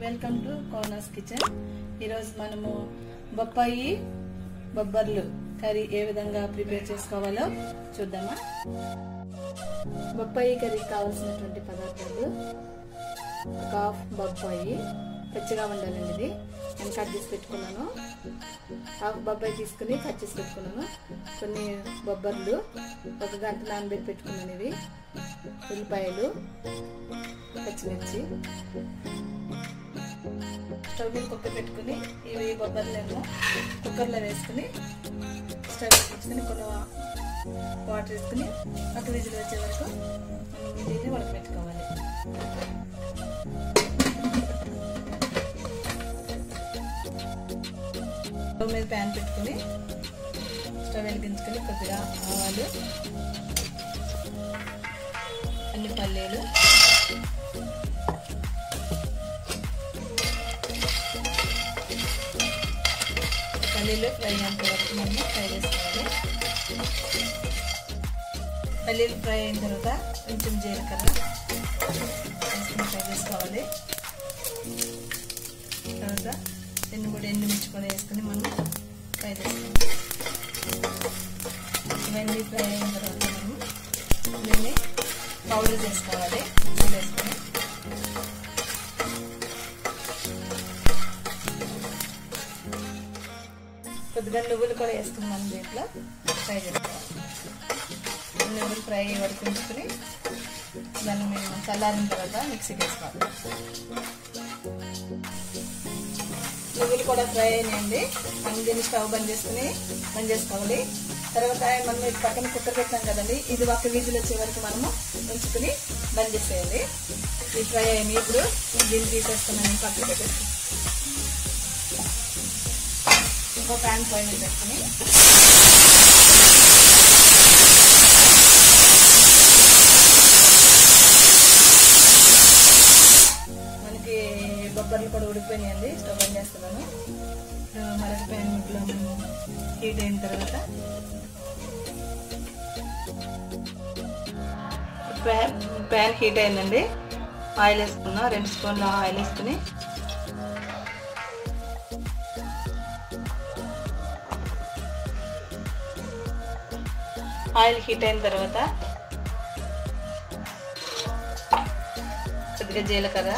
welcome to కోనస్ kitchen ఈరోజు మనము బొప్పాయి బొబ్బర్లు కర్రీ ఏ విధంగా ప్రిపేర్ చేసుకోవాలో చూద్దామా బొప్పాయి కర్రీకి కావాల్సినటువంటి పదార్థాలు ఒక హాఫ్ బొప్పాయి పచ్చిగా ఉండాలండి ఇది నేను కట్ చేసి పెట్టుకున్నాను హాఫ్ బొప్పాయి తీసుకుని కట్ చేసి పెట్టుకున్నాను కొన్ని బొబ్బర్లు ఒక గంట నానబెట్టి పెట్టుకున్నాను ఇవి ఉల్లిపాయలు పచ్చిమిర్చి స్టవ్ మీద కుక్కర్ పెట్టుకుని ఇవి బొబ్బర్లేమో కుక్కర్లో వేసుకుని స్టవ్ పెట్టుకుని కొన్ని వాటర్ వేసుకుని ఒక విజిల్ వచ్చే వరకు మనం దీన్ని ఉడకబెట్టుకోవాలి స్టవ్ మీద ప్యాన్ పెట్టుకుని స్టవ్ వెలిగించుకొని కొద్దిగా ఆవాలు అన్ని పల్లీలు పల్లీలు ఫ్రై అయ్యేంత వరకు మనం ఫ్రై చేసుకోవాలి పల్లీలు ఫ్రై అయిన తర్వాత కొంచెం జీలకర్ర వేసుకుని ఫ్రై చేసుకోవాలి తర్వాత రెండు కూడా ఎండు మిర్చి కూడా వేసుకుని మనం ఫ్రై చేసుకోవాలి ఇవన్నీ ఫ్రై అయిన తర్వాత మనం దీన్ని పౌడర్ చేసుకోవాలి వేసుకొని కొద్దిగా నువ్వులు కూడా వేసుకున్నాం దీంట్లో ఫ్రై చేసుకోవాలి నువ్వులు ఫ్రై ఉడికించుకుని దాన్ని మేము చల్లారిన తర్వాత మిక్సీకి వేసుకోవాలి నువ్వులు కూడా ఫ్రై అయినాయండి మనం దీన్ని స్టవ్ బంద్ చేసుకుని బంద్ చేసుకోవాలి తర్వాత మనం ఇది పక్కన కుక్కర్ పెట్టాం కదండి ఇది ఒక విజిల్ వచ్చే వరకు మనము ఉంచుకుని బంద్ చేసేయాలి ఇది ఫ్రై అయింది ఇప్పుడు దీన్ని తీసేస్తున్నాను పక్కన పెట్టేసి ఇంకో ప్యాన్ పైన పెట్టుకుని మనకి బొబ్బర్లు కూడా ఉడికిపోయినాయండి స్టవ్ బంద్ చేస్తున్నాను మరొక ప్యాన్ ముట్లో మనం హీట్ అయిన తర్వాత ప్యాన్ ప్యాన్ హీట్ అయిందండి ఆయిల్ వేసుకున్నాం రెండు స్పూన్ల ఆయిల్ వేసుకుని ఆయిల్ హీట్ అయిన తర్వాత కొద్దిగా జీలకర్ర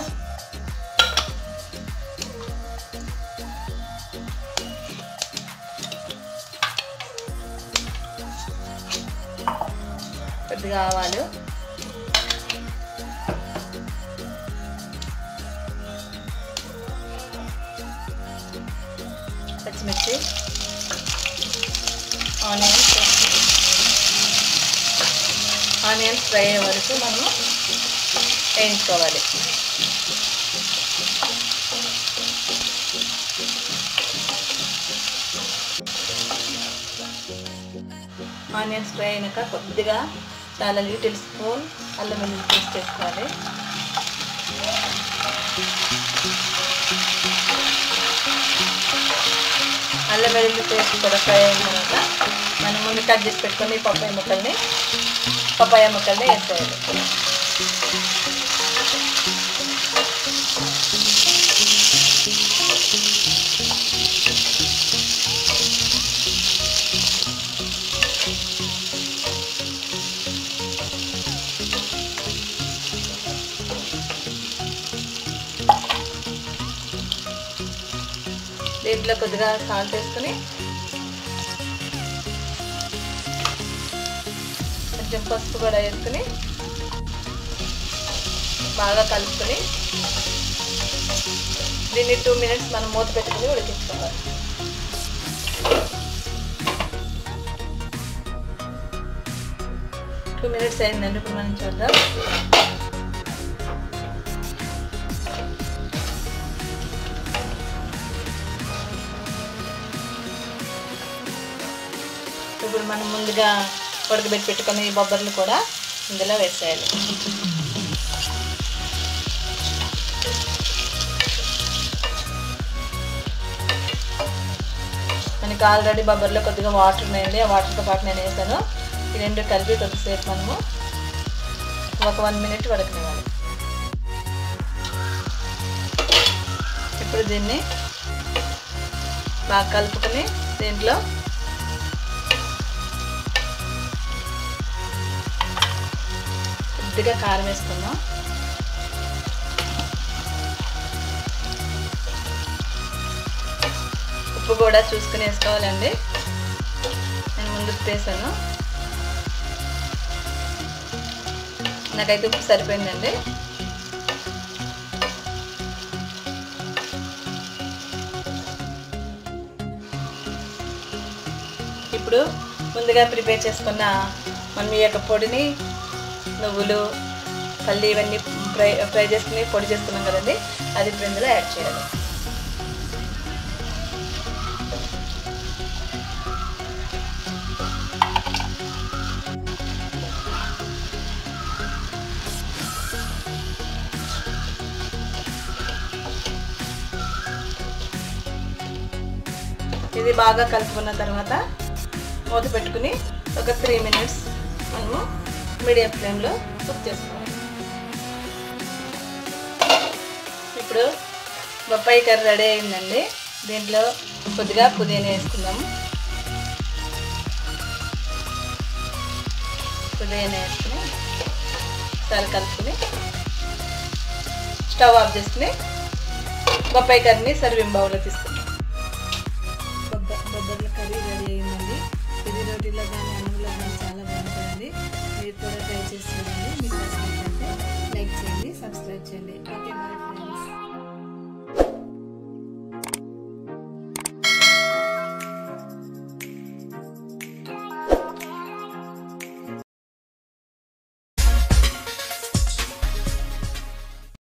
కొద్దిగా ఆవాలు పచ్చిమిర్చి ఆనియన్స్ ఆనియన్స్ ఫ్రై అయ్యే వరకు మనము వేయించుకోవాలి ఆనియన్స్ ఫ్రై అయినాక కొద్దిగా చాలా లిటిల్ స్పూన్ అల్లం వెల్లుల్లి పేస్ట్ వేసుకోవాలి అల్లం వెల్లుల్లి పేస్ట్ కూడా ఫ్రై అయిన తర్వాత మనం ముందు కట్ చేసి పెట్టుకొని పప్పాయ ముక్కల్ని పప్పాయ ముక్కల్ని వేసేయాలి దీంట్లో కొద్దిగా సాల్ట్ వేసుకుని కొంచెం పసుపు కూడా వేసుకుని బాగా కలుపుకొని దీన్ని టూ మినిట్స్ మనం మూత పెట్టుకుని ఉడికించుకోవాలి టూ మినిట్స్ అయిందండి ఇప్పుడు మనం చూద్దాం ఇప్పుడు మనం ముందుగా ఉడకబెట్టి పెట్టుకుని బొబ్బర్లు కూడా ఇందులో వేసేయాలి మనకి ఆల్రెడీ బొబ్బర్లో కొద్దిగా వాటర్ ఉన్నాయండి ఆ వాటర్తో పాటు నేను వేసాను ఈ రెండు కలిపి కొద్దిసేపు మనము ఒక వన్ మినిట్ ఉడకనివ్వాలి ఇప్పుడు దీన్ని బాగా కలుపుకొని దీంట్లో కొద్దిగా కారం వేసుకుందాం ఉప్పు కూడా చూసుకుని వేసుకోవాలండి నేను ముందు ఉప్పు వేసాను నాకైతే ఉప్పు సరిపోయిందండి ఇప్పుడు ముందుగా ప్రిపేర్ చేసుకున్న మనం ఈ యొక్క పొడిని నువ్వులు పల్లి ఇవన్నీ ఫ్రై ఫ్రై చేసుకుని పొడి చేసుకున్నాం కదండి అది ఇప్పుడు ఇందులో యాడ్ చేయాలి ఇది బాగా కలుపుకున్న తర్వాత మూత పెట్టుకుని ఒక త్రీ మినిట్స్ మనము మీడియం ఫ్లేమ్లో కుక్ చేసుకోవాలి ఇప్పుడు బొప్పాయి కర్రీ రెడీ అయిందండి దీంట్లో కొద్దిగా పుదీనా వేసుకుందాము పుదీనా వేసుకుని చాలా కలుపుకుని స్టవ్ ఆఫ్ చేసుకుని బొప్పాయి కర్రీని సర్వింగ్ బౌల్లో తీసుకుందాం బొబ్బర్ల కర్రీ రెడీ అయిందండి ఇది రోటీలో కానీ అన్నంలో కానీ చాలా బాగుంటుందండి మీరు కూడా ట్రై చేసి చూడండి మీకు నచ్చినట్లయితే లైక్ చేయండి సబ్స్క్రైబ్ చేయండి